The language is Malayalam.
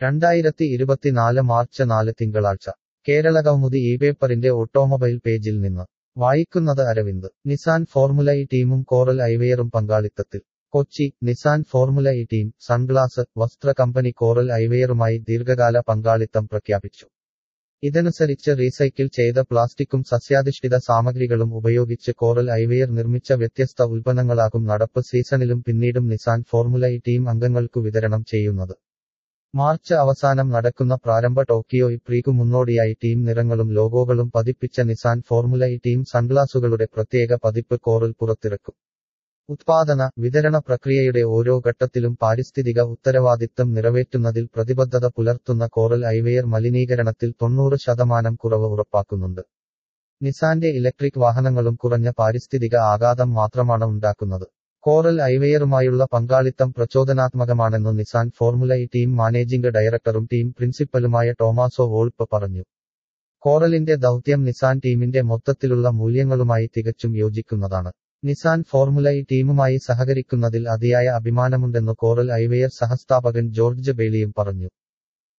രണ്ടായിരത്തി ഇരുപത്തിനാല് മാർച്ച് നാല് തിങ്കളാഴ്ച കേരള കൗമുദി ഈ പേപ്പറിന്റെ ഓട്ടോമൊബൈൽ പേജിൽ നിന്ന് വായിക്കുന്നത് അരവിന്ദ് നിസാൻ ഫോർമുല ഇ ടീമും കോറൽ ഐവെയറും പങ്കാളിത്തത്തിൽ Kochi Nissan Formula E team sunglass വസ്ത്ര കമ്പനി കോറൽ ഐവെയറുമായി ദീർഘകാല പങ്കാളിത്തം പ്രഖ്യാപിച്ചു ഇതനുസരിച്ച് റീസൈക്കിൾ ചെയ്ത പ്ലാസ്റ്റിക്കും സസ്യാധിഷ്ഠിത സാമഗ്രികളും ഉപയോഗിച്ച് കോറൽ ഐവെയർ നിർമ്മിച്ച വ്യത്യസ്ത ഉൽപ്പന്നങ്ങളാകും നടപ്പ് സീസണിലും പിന്നീടും നിസാൻ ഫോർമുല ഇ ടീം അംഗങ്ങൾക്കു വിതരണം ചെയ്യുന്നത് മാർച്ച് അവസാനം നടക്കുന്ന പ്രാരംഭ ടോക്കിയോ ഇപ്രീക്കു മുന്നോടിയായി ടീം നിറങ്ങളും ലോഗോകളും പതിപ്പിച്ച നിസാൻ ഫോർമുല ഇ ടീം സൺഗ്ലാസുകളുടെ പ്രത്യേക പതിപ്പ് കോറൽ പുറത്തിറക്കും ഉത്പാദന വിതരണ പ്രക്രിയയുടെ ഓരോ ഘട്ടത്തിലും പാരിസ്ഥിതിക ഉത്തരവാദിത്തം നിറവേറ്റുന്നതിൽ പ്രതിബദ്ധത പുലർത്തുന്ന കോറൽ ഐവെയർ മലിനീകരണത്തിൽ തൊണ്ണൂറ് ശതമാനം കുറവ് ഉറപ്പാക്കുന്നുണ്ട് നിസാന്റെ ഇലക്ട്രിക് വാഹനങ്ങളും കുറഞ്ഞ പാരിസ്ഥിതിക ആഘാതം മാത്രമാണ് ഉണ്ടാക്കുന്നത് കോറൽ ഐവെയറുമായുള്ള പങ്കാളിത്തം പ്രചോദനാത്മകമാണെന്നു Nissan Formula E team managing ഡയറക്ടറും ടീം പ്രിൻസിപ്പലുമായ ടോമാസോ വോൾപ്പ് പറഞ്ഞു കോറലിന്റെ ദൗത്യം നിസാൻ ടീമിന്റെ മൊത്തത്തിലുള്ള മൂല്യങ്ങളുമായി തികച്ചും യോജിക്കുന്നതാണ് നിസാൻ ഫോർമുല ഇ ടീമുമായി സഹകരിക്കുന്നതിൽ അതിയായ അഭിമാനമുണ്ടെന്നു കോറൽ ഐവെയർ സഹസ്ഥാപകൻ ജോർജ് ബെയ്ലിയും പറഞ്ഞു